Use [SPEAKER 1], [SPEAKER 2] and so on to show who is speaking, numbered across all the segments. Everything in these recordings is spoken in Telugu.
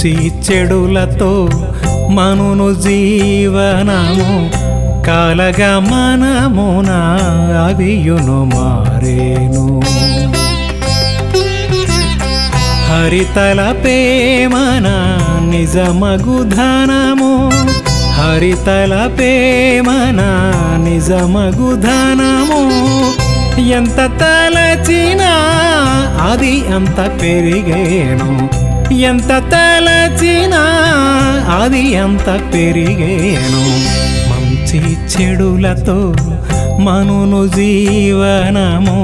[SPEAKER 1] మంచి చెడులతో మనును జీవనము కాలగమనమున అవియును మారేను హరితల ప్రేమన నిజమగు ధనము హరితల ప్రేమన నిజమగు ధనము ఎంత తలచినా అది అంత పెరిగేను ఎంత తలచినా అది అంత పెరిగేను మంచి చెడులతో మనును జీవనము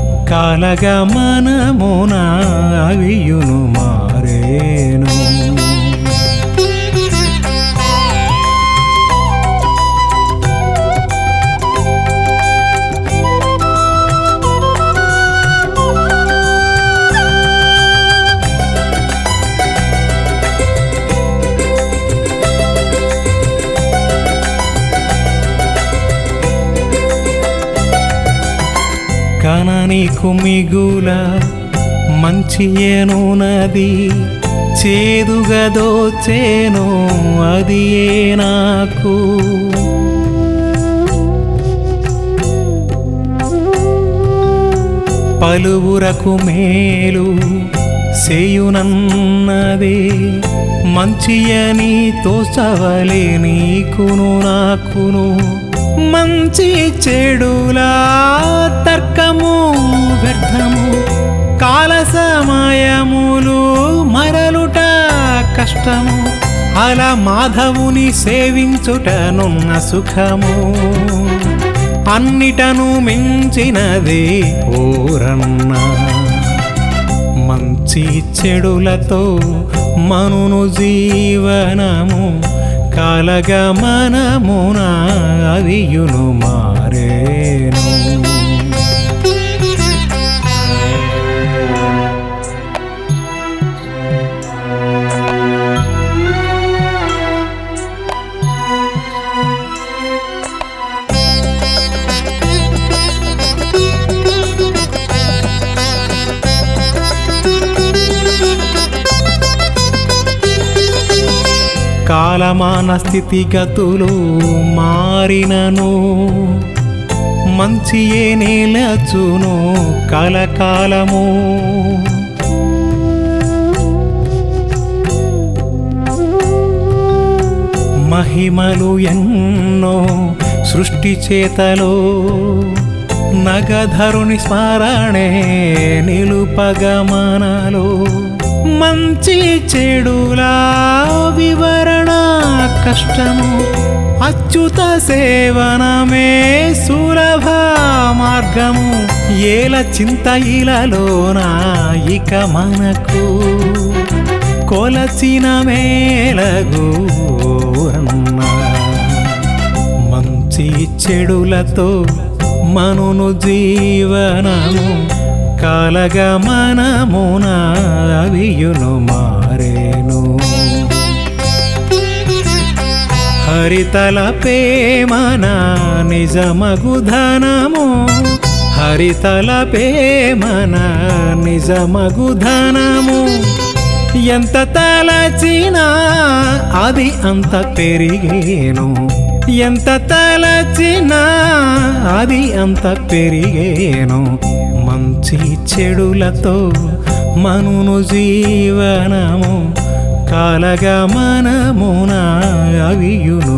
[SPEAKER 1] కాలగమనమున అవియును మారేను కననీకు మిగుల మంచి ఏనునది చేదుగా దోచేను అది ఏ నాకు పలువురకు మేలు చేయునన్నదే మంచి అని తోచవలే నీకును నాకును మంచి చెడులా తర్కము వ్యర్థము కాల సమయములు మరలుట కష్టము అలా మాధవుని సేవించుటనున్న సుఖము అన్నిటను మించినదే ఓరన్నా మంచి చెడులతో మనును జీవనము కాలగమనమున అవియును మారేను కాలమాన స్థితిగతులు మారినను మంచియే నిలచును కలకాలము మహిమలు ఎన్నో సృష్టి చేతలో నగధరుని స్మరణే నిలుపగమనలో మంచి చెడులా వివరణ కష్టము అచ్యుత సేవనమే సులభ మార్గము ఏల చింత ఇలలోన ఇక మనకు కొలచిన మేలగు అన్నా మంచి చెడులతో మనును జీవనము కాలగమనమున అవియును మారేను హరితల ప్రేమన నిజమగు ధనము హరితల ప్రేమన నిజమగు ధనము ఎంత తలచినా అది అంత పెరిగేను ఎంత తలచినా అది అంత పెరిగేను మంచి చెడులతో మనును జీవనము కాలగమనమున అవియును